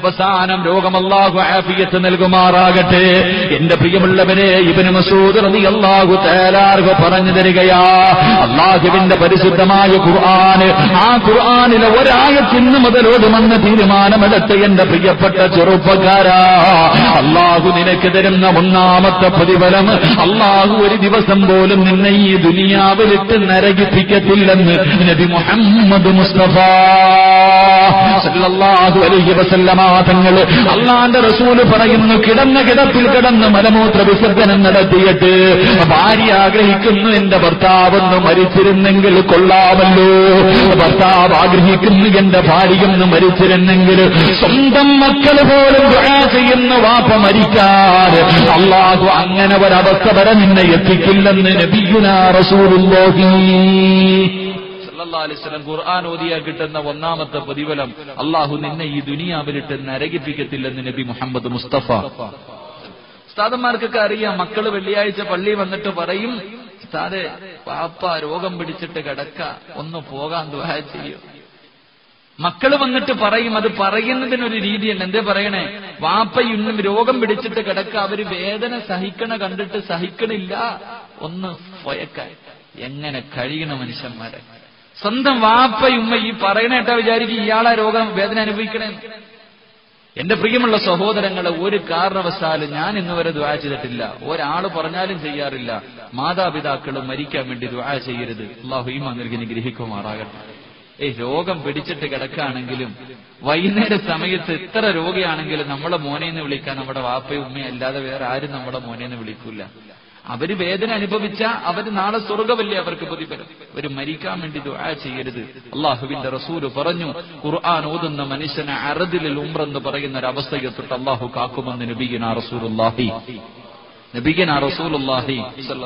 അവസാനം രോഗം അല്ലാഹു ആഫിയത്ത് നൽകുമാറാകട്ടെ എന്റെ പ്രിയമുള്ളവരെ ഇബന് മസൂദ് റളിയല്ലാഹു തആലാർഹു പറഞ്ഞു തരികയാ അള്ളാഹുവിന്റെ പരിശുദ്ധമായ ഖുർആന് ആ ഖുർആനിലെ ഒരായത്തിന് മുതൽ ഓടുമെന്ന് തീരുമാനമെടുത്ത് എന്റെ പ്രിയപ്പെട്ട ചെറുപ്പക്കാരാ അള്ളാഹു നിനക്ക് തരുന്ന ഒന്നാമത്തെ പ്രതിഫലം അള്ളാഹു ഒരു ദിവസം പോലും നിന്നെ ഈ ദുനിയാവിലിട്ട് നരകിപ്പിക്കത്തില്ലെന്ന് നബി മുഹമ്മദ് മുസ്തഫ സല്ലല്ലാഹു അലൈഹി വസല്ലമ തങ്ങൾ അള്ളാന്റെ റസൂല് പറയുന്നു കിടന്ന കിടപ്പിൽ കിടന്ന് മലമൂത്ര വിസർജനം നടത്തിയിട്ട് ഭാര്യ ആഗ്രഹിക്കുന്നു എന്റെ ഭർത്താവൊന്ന് മരിച്ചിരുന്നെങ്കിൽ കൊള്ളാമല്ലോ ഭർത്താവ് ആഗ്രഹിക്കുന്നു എന്റെ ഭാര്യയൊന്ന് മരിച്ചിരുന്നെങ്കിൽ സ്വന്തം മക്കൾ പോലും ദുആ ചെയ്യുന്ന വാപ്പ മരിക്കാതെ അള്ളാഹു അങ്ങനെ ഒരവസ്ഥ വരെ നിന്നെ എത്തിക്കില്ലെന്ന് നബിയുനാ റസൂലുള്ളാഹി സല്ലല്ലാഹു അലൈഹി വസല്ലം ഖുർആൻ ഓതിയാ കിട്ടുന്ന ഒന്നാമത്തെ പ്രതിഫലം അള്ളാഹു നിന്നെ ഈ ദുനിയാവിലിട്ട് നരകിപ്പിക്കത്തില്ലെന്ന് നബി മുഹമ്മദ് മുസ്തഫ ഉസ്താദന്മാർക്കൊക്കെ അറിയാം മക്കള് വെള്ളിയാഴ്ച പള്ളി വന്നിട്ട് പറയും ഉസ്താദെ പാപ്പ രോഗം പിടിച്ചിട്ട് കിടക്ക ഒന്ന് പോകാൻ ദുആ ചെയ്യും മക്കള് വന്നിട്ട് പറയും അത് പറയുന്നതിനൊരു രീതിയുണ്ട് എന്തേ പറയണേ വാപ്പ ഇന്നും രോഗം പിടിച്ചിട്ട് കിടക്ക അവര് വേദന സഹിക്കണ കണ്ടിട്ട് സഹിക്കണില്ല ഒന്ന് പോയക്കാൻ എങ്ങനെ കഴിയണ മനുഷ്യന്മാരെ സ്വന്തം വാപ്പയുമ്മ ഈ പറയണേട്ടാ വിചാരിക്കും ഇയാളെ രോഗം വേദന അനുഭവിക്കണേ എന്റെ പ്രിയമുള്ള സഹോദരങ്ങളെ ഒരു കാരണവശാലും ഞാൻ ഇന്നുവരെ ദുആ ചെയ്തിട്ടില്ല ഒരാൾ പറഞ്ഞാലും ചെയ്യാറില്ല മാതാപിതാക്കൾ മരിക്കാൻ വേണ്ടി ദുആ ചെയ്യരുത് അള്ളാഹു ഈ നൽകി നിഗ്രഹിക്കുമാറാകട്ടെ ഏയ് രോഗം പിടിച്ചിട്ട് കിടക്കുകയാണെങ്കിലും വൈകുന്നേര സമയത്ത് ഇത്ര രോഗിയാണെങ്കിലും നമ്മളെ മോനെന്ന് വിളിക്കാൻ നമ്മുടെ വാപ്പയും ഉമ്മയും അല്ലാതെ വേറെ ആരും നമ്മുടെ മോനെന്ന് വിളിക്കൂല അവര് വേദന അനുഭവിച്ച അവര് നാളെ സ്വർഗമല്ലേ അവർക്ക് പ്രതിഫലം അവര് മരിക്കാൻ വേണ്ടി ദുആ ചെയ്യരുത് അള്ളാഹുവിന്റെ റസൂല് പറഞ്ഞു ഖുർആൻ ഓതുന്ന മനുഷ്യനെ അറദിലിൽ ഉംറെന്ന് പറയുന്ന ഒരു അവസ്ഥയെ തൊട്ട് അള്ളാഹു കാക്കുമെന്ന് നബീഗന റസൂലുല്ലാഹി നബീഗന റസൂലുല്ലാഹി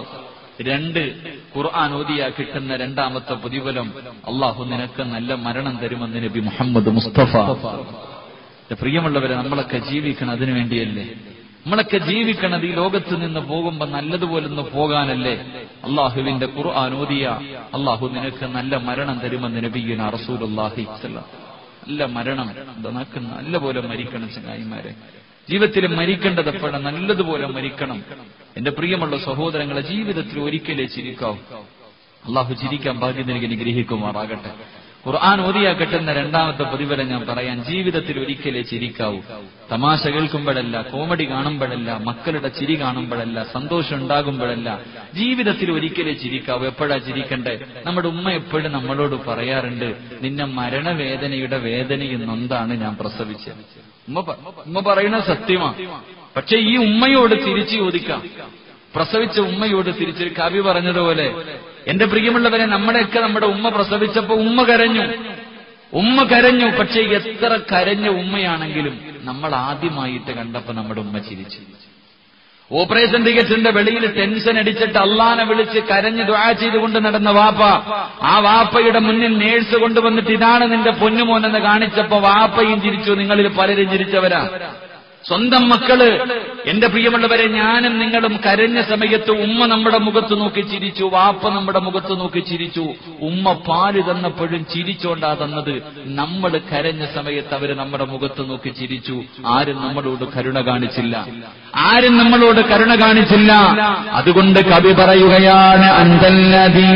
രണ്ട് ഖുർആൻ ഓതിയാ കിട്ടുന്ന രണ്ടാമത്തെ പ്രതിഫലം അള്ളാഹു നിനക്ക് നല്ല മരണം തരുമെന്ന് നബി മുഹമ്മദ് മുസ്തഫ പ്രിയമുള്ളവരെ നമ്മളൊക്കെ ജീവിക്കണം അതിനു വേണ്ടിയല്ലേ നമ്മളൊക്കെ ജീവിക്കണത് ഈ ലോകത്ത് നിന്ന് പോകുമ്പോ നല്ലതുപോലെ ഒന്ന് പോകാനല്ലേ അള്ളാഹുവിന്റെ ഖുർആൻ ഓതിയ അള്ളാഹു നിനക്ക് നല്ല മരണം തരുമെന്ന് നബിയുന റസൂലുള്ളാഹി നല്ല മരണം നിനക്ക് നല്ലപോലെ മരിക്കണം ചങ്ങായിമാരെ ജീവിതത്തിൽ മരിക്കേണ്ടത് എപ്പോഴും നല്ലതുപോലെ മരിക്കണം എന്റെ പ്രിയമുള്ള സഹോദരങ്ങളെ ജീവിതത്തിൽ ഒരിക്കലേ ചിരിക്കാവൂ അള്ളാഹു ചിരിക്കാൻ ഭാഗ്യം എനിക്ക് അനുഗ്രഹിക്കുമാറാകട്ടെ ഖുർആൻ ഓതിയാ കിട്ടുന്ന രണ്ടാമത്തെ പ്രതിഫലം ഞാൻ പറയാൻ ജീവിതത്തിൽ ഒരിക്കലേ ചിരിക്കാവൂ തമാശ കേൾക്കുമ്പോഴല്ല കോമഡി കാണുമ്പോഴല്ല മക്കളുടെ ചിരി കാണുമ്പോഴല്ല സന്തോഷം ഉണ്ടാകുമ്പോഴല്ല ജീവിതത്തിൽ ഒരിക്കലേ ചിരിക്കാവൂ എപ്പോഴാ ചിരിക്കണ്ടേ നമ്മുടെ ഉമ്മ എപ്പോഴും നമ്മളോട് പറയാറുണ്ട് നിന്നെ മരണവേദനയുടെ വേദനയിൽ നൊന്താണ് ഞാൻ പ്രസവിച്ചത് ഉമ്മ പ- ഉമ്മ പറയുന്നത് സത്യമാ പക്ഷെ ഈ ഉമ്മയോട് തിരിച്ചു ചോദിക്കാം പ്രസവിച്ച ഉമ്മയോട് തിരിച്ചൊരു കവി പറഞ്ഞതുപോലെ എന്റെ പ്രിയമുള്ളവരെ നമ്മുടെയൊക്കെ നമ്മുടെ ഉമ്മ പ്രസവിച്ചപ്പോ ഉമ്മ കരഞ്ഞു ഉമ്മ കരഞ്ഞു പക്ഷെ എത്ര കരഞ്ഞ ഉമ്മയാണെങ്കിലും നമ്മൾ ആദ്യമായിട്ട് കണ്ടപ്പോ നമ്മുടെ ഉമ്മ ചിരിച്ചു ഓപ്പറേഷൻ തികച്ചിന്റെ വെളിയിൽ ടെൻഷൻ അടിച്ചിട്ട് അള്ളാനെ വിളിച്ച് കരഞ്ഞ് ദ്വാ ചെയ്തുകൊണ്ട് നടന്ന വാപ്പ ആ വാപ്പയുടെ മുന്നിൽ നേഴ്സ് കൊണ്ടുവന്നിട്ട് ഇതാണ് നിന്റെ പൊന്നുമോനെന്ന് കാണിച്ചപ്പോ വാപ്പയും ചിരിച്ചു നിങ്ങളിൽ പലരും ചിരിച്ചവരാ സ്വന്തം മക്കള് എന്റെ പ്രിയമുള്ളവരെ ഞാനും നിങ്ങളും കരഞ്ഞ സമയത്ത് ഉമ്മ നമ്മുടെ മുഖത്ത് നോക്കി ചിരിച്ചു വാപ്പ നമ്മുടെ മുഖത്ത് നോക്കി ചിരിച്ചു ഉമ്മ പാല് തന്നപ്പോഴും ചിരിച്ചോണ്ടാ തന്നത് നമ്മൾ കരഞ്ഞ സമയത്ത് അവര് നമ്മുടെ മുഖത്ത് നോക്കി ചിരിച്ചു ആരും നമ്മളോട് കരുണ കാണിച്ചില്ല ആരും നമ്മളോട് കരുണ കാണിച്ചില്ല അതുകൊണ്ട് കവി പറയുകയാണ് അന്തല്ലതി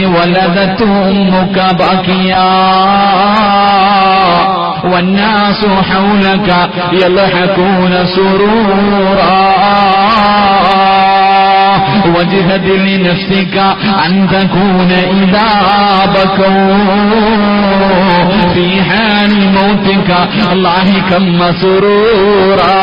വലതൂമുക ബാക്കിയാ والناس حولك يضحكون سرورا واجهد لنفسك أن تكون إذا بكوا في حال موتك لاهكا مسرورا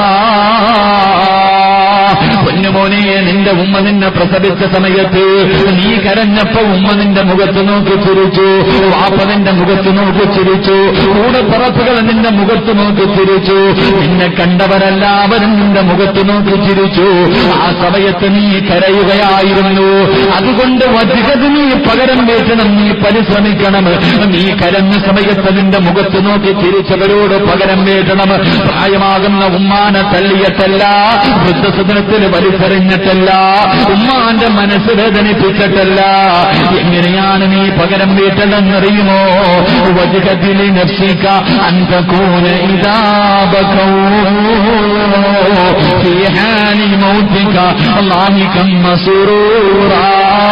പൊന്നുമോനെ നിന്റെ ഉമ്മ നിന്നെ പ്രസവിച്ച സമയത്ത് നീ കരഞ്ഞപ്പോ ഉമ്മ നിന്റെ മുഖത്ത് നോക്കി ചിരിച്ചു വാപ്പ നിന്റെ മുഖത്ത് നോക്കി ചിരിച്ചു കൂടെ പറപ്പുകൾ നിന്റെ മുഖത്ത് നോക്കി ചിരിച്ചു നിന്നെ കണ്ടവരെല്ലാവരും നിന്റെ മുഖത്ത് നോക്കി ചിരിച്ചു ആ സമയത്ത് നീ കരയുകയായിരുന്നു അതുകൊണ്ട് വധികത് നീ പകരം വീട്ടണം നീ പരിശ്രമിക്കണം നീ കരഞ്ഞ സമയത്ത് നിന്റെ മുഖത്ത് നോക്കി ചിരിച്ചവരോട് പകരം വീട്ടണം പ്രായമാകുന്ന ഉമ്മാനെ തള്ളിയിട്ടല്ല വൃദ്ധസദനത്തിൽ വലിച്ചെറിഞ്ഞ എറിഞ്ഞിട്ടല്ല ഉമ്മാന്റെ മനസ്സ് വേദനിപ്പിച്ചിട്ടല്ല എങ്ങനെയാണ് നീ പകരം വീട്ടലെന്നറിയുമോ വജകത്തിലെ നഫ്സിക അന്തകൂന ഇതാബകോ في حال موتك ضاحكا مسرورا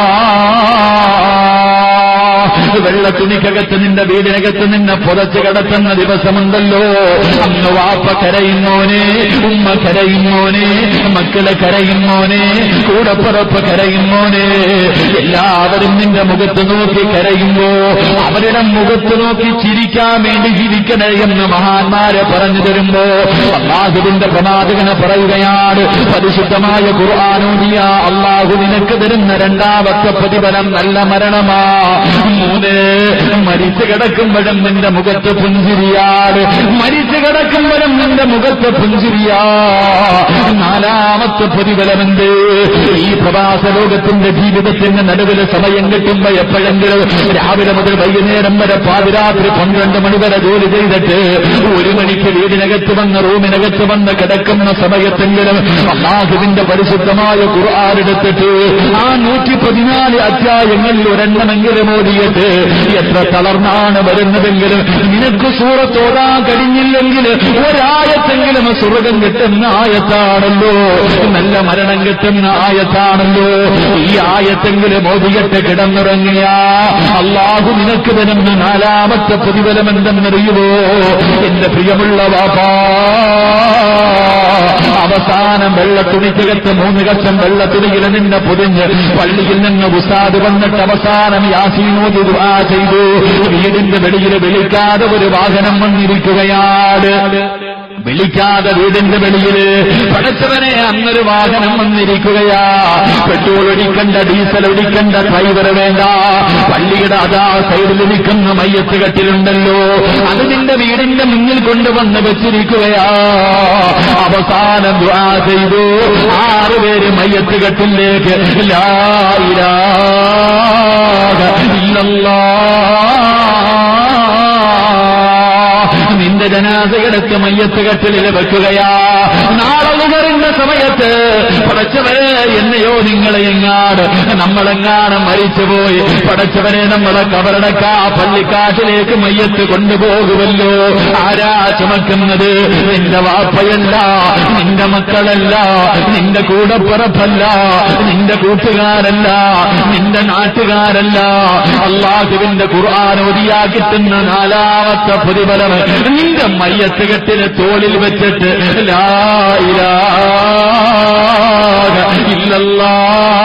വെള്ള തുണിക്കകത്ത് നിന്റെ വീടിനകത്ത് നിന്നെ പുറച്ചു കിടത്തുന്ന ദിവസമുണ്ടല്ലോ അന്ന് വാപ്പ കരയുന്നോനെ ഉമ്മ കരയുന്നോനെ മക്കളെ കരയുന്നോനെ കൂടപ്പുറപ്പ് കരയുന്നോനെ എല്ലാവരും നിന്റെ മുഖത്ത് നോക്കി കരയുമ്പോ അവരുടെ മുഖത്ത് നോക്കി ചിരിക്കാൻ വേണ്ടി ജീവിക്കണേ എന്ന് മഹാന്മാരെ പറഞ്ഞു തരുമ്പോ അള്ളാഹുവിന്റെ പ്രവാചകനെ പറയുകയാണ് പരിശുദ്ധമായ ഖുർആാനൂദിയ അള്ളാഹു നിനക്ക് തരുന്ന രണ്ടാമത്തെ പ്രതിഫലം നല്ല മരണമാ മൂന്ന് മരിച്ചു കിടക്കുമ്പോഴും നിന്റെ മുഖത്ത് പുഞ്ചിരിയാണ് മരിച്ചു കിടക്കുമ്പോഴും നിന്റെ മുഖത്ത് പുഞ്ചിരിയാ നാലാമത്തെ പ്രതിഫലമെന്ത് ഈ പ്രവാസ ലോകത്തിന്റെ ജീവിതത്തിന്റെ നടുവിൽ സമയം കിട്ടുമ്പോ എപ്പോഴെങ്കിലും രാവിലെ മുതൽ വൈകുന്നേരം വരെ പാതിരാത്രി പന്ത്രണ്ട് മണി വരെ ജോലി ചെയ്തിട്ട് ഒരു മണിക്ക് വീടിനകത്ത് വന്ന് റൂമിനകത്ത് വന്ന് കിടക്കുന്ന സമയത്തെങ്കിലും അള്ളാഹുവിന്റെ പരിശുദ്ധമായ ഖുർആാനെടുത്തിട്ട് ആ നൂറ്റി പതിനാല് അധ്യായങ്ങളിൽ ഒരെണ്ണമെങ്കിലും ഓടിയിട്ട് എത്ര തളർന്നാണ് വരുന്നതെങ്കിലും നിനക്ക് സൂറത്തോടാൻ കഴിഞ്ഞില്ലെങ്കിൽ ഒരായത്തെങ്കിലും സ്വർഗം കിട്ടുന്ന ആയത്താണല്ലോ നല്ല മരണം കിട്ടുന്ന ആയത്താണല്ലോ ഈ ആയത്തെങ്കിലും ഓതിയിട്ട് കിടന്നുറങ്ങിയ അള്ളാഹു നിനക്ക് തരുന്ന നാലാമത്തെ പ്രതിഫലം എന്തെന്നറിയുമോ എന്റെ പ്രിയമുള്ള വാപ്പാ അവസാനം വെള്ളത്തുണിക്കകത്ത് മൂന്ന് കക്ഷം വെള്ളത്തുണിയിൽ നിന്ന് പൊതിഞ്ഞ് പള്ളിയിൽ നിന്ന് ഉസാദ് വന്നിട്ട് അവസാനം യാസീനോദി ദുആ ചെയ്തു വീടിന്റെ വെളിയിൽ വിളിക്കാതെ ഒരു വാഹനം വന്നിരിക്കുകയാണ് വിളിക്കാതെ വീടിന്റെ വെളിയില് പടച്ചവനെ അന്നൊരു വാഹനം വന്നിരിക്കുകയാ പെട്രോൾ ഒഴിക്കണ്ട ഡീസൽ ഒഴിക്കണ്ട ഡ്രൈവർ വേണ്ട പള്ളിയുടെ അതാ സൈഡിൽ നിൽക്കുന്ന മയ്യത്ത് കെട്ടിലുണ്ടല്ലോ അത് നിന്റെ വീടിന്റെ മുന്നിൽ കൊണ്ടുവന്ന് വെച്ചിരിക്കുകയാ അവസാനം ദ്വാ ചെയ്തു ആറുപേര് മയ്യത്ത് കെട്ടിലേക്ക് ലായിരാ നിന്റെ ജനാസയെടുത്ത് മയ്യത്ത് കെട്ടിലിൽ വെക്കുകയാ നാളെ ഉമറിന്റെ സമയത്ത് പടച്ചവരെ എന്നെയോ നിങ്ങളെ എങ്ങാട് നമ്മളെങ്ങാണ് മരിച്ചുപോയി പടച്ചവനെ നമ്മളെ കബറടക്ക പള്ളിക്കാട്ടിലേക്ക് മയ്യത്ത് കൊണ്ടുപോകുമല്ലോ ആരാ ചുമക്കുന്നത് നിന്റെ വാപ്പയല്ല നിന്റെ മക്കളല്ല നിന്റെ കൂടപ്പുറപ്പല്ല നിന്റെ കൂട്ടുകാരല്ല നിന്റെ നാട്ടുകാരല്ല അള്ളാഹുവിന്റെ ഖുർആൻ ഓതിയാ കിട്ടുന്ന നാലാമത്തെ പ്രതിഫലം നിന്റെ മയ്യത്ത് കെട്ടിന് തോളിൽ വെച്ചിട്ട് ലായിരാ ഇല്ലല്ലാ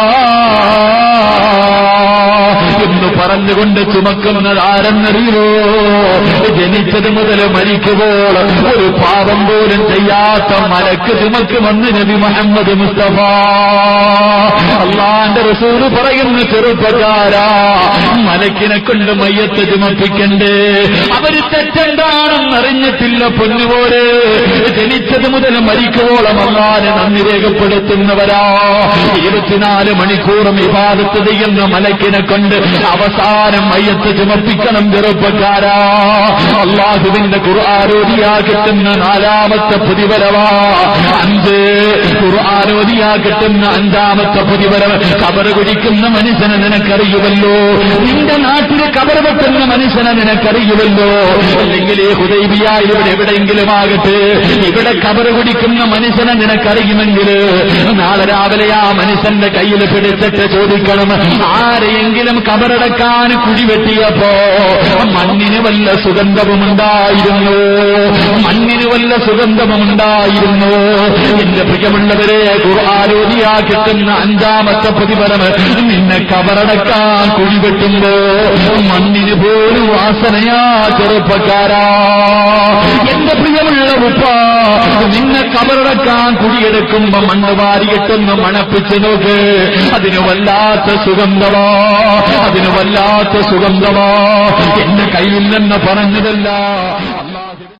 എന്ന് പറഞ്ഞുകൊണ്ട് ചുമക്കുന്നത് ആരെന്നറിയോ ജനിച്ചത് മുതൽ മരിക്കുമ്പോൾ ഒരു പാപം പോലും ചെയ്യാത്ത മലക്ക് ചുമക്കുമെന്ന് നബി മുഹമ്മദ് മുസ്തഫ അള്ളാന്റെ റസൂല് പറയുന്ന ചെറുപ്പക്കാരാ മലക്കിനെ കൊണ്ട് മയ്യത്ത് ചുമപ്പിക്കണ്ടേ അവര് തെറ്റെന്താണെന്നറിഞ്ഞിട്ടില്ല പൊന്നുപോലെ ജനിച്ചത് മുതൽ മരിക്കുവോളം അള്ളാനെ നന്ദി രേഖപ്പെടുത്തുന്നവരാ ഇരുപത്തിനാല് മണിക്കൂറും ഇബാദത്ത് ചെയ്യുന്ന മലക്കിനെ കൊണ്ട് അവസാനം മയ്യത്ത് ചുമപ്പിക്കണം ചെറുപ്പക്കാരാ അള്ളാഹുവിന്റെ ഖുർആാരോധിയാ കിട്ടുന്ന നാലാമത്തെ പ്രതിഫലവാ അഞ്ച് ഖുർആാരോധിയാ കിട്ടുന്ന അഞ്ചാമത്തെ പ്രതിഫലം കബറ് കുടിക്കുന്ന മനുഷ്യനെ നിനക്കറിയുമല്ലോ നിന്റെ നാട്ടില് കബറ് വെക്കുന്ന മനുഷ്യനെ നിനക്കറിയുമല്ലോ അല്ലെങ്കിൽ ഈ ഹുദൈബിയ ഇവിടെ എവിടെയെങ്കിലും ആകട്ടെ ഇവിടെ കബറ് കുടിക്കുന്ന മനുഷ്യനെ നിനക്കറിയുമെങ്കിൽ നാളെ രാവിലെ ആ മനുഷ്യന്റെ കയ്യിൽ പിടിച്ചിട്ട് ചോദിക്കണം ആരെയെങ്കിലും കബറടക്കാൻ കുഴിവെട്ടിയപ്പോ മണ്ണിന് വല്ല സുഗന്ധവുമുണ്ടായിരുന്നു മണ്ണിന് വല്ല സുഗന്ധവുമുണ്ടായിരുന്നു എന്റെ പ്രിയമുള്ളവരെ ഖുർആാരോധിയാ കിട്ടുന്ന അഞ്ചാമത്തെ പ്രതിഫലം നിന്നെ കബറടക്കാൻ കുഴിവെട്ടുമ്പോ മണ്ണിന് പോലും വാസനയാ ചെറുപ്പക്കാരാ എന്റെ പ്രിയമുള്ള ഉപ്പ നിന്നെ കബറടക്കാൻ കുഴിയെടുക്കുമ്പോ മണ്ണ് വാരിയിട്ടൊന്ന് മണപ്പിച്ചു നോക്ക് അതിന് വല്ലാത്ത സുഗന്ധമാ അതിന് വല്ലാത്ത സുഗന്ധമാ എന്റെ കയ്യിൽ നിന്ന് പറഞ്ഞതല്ല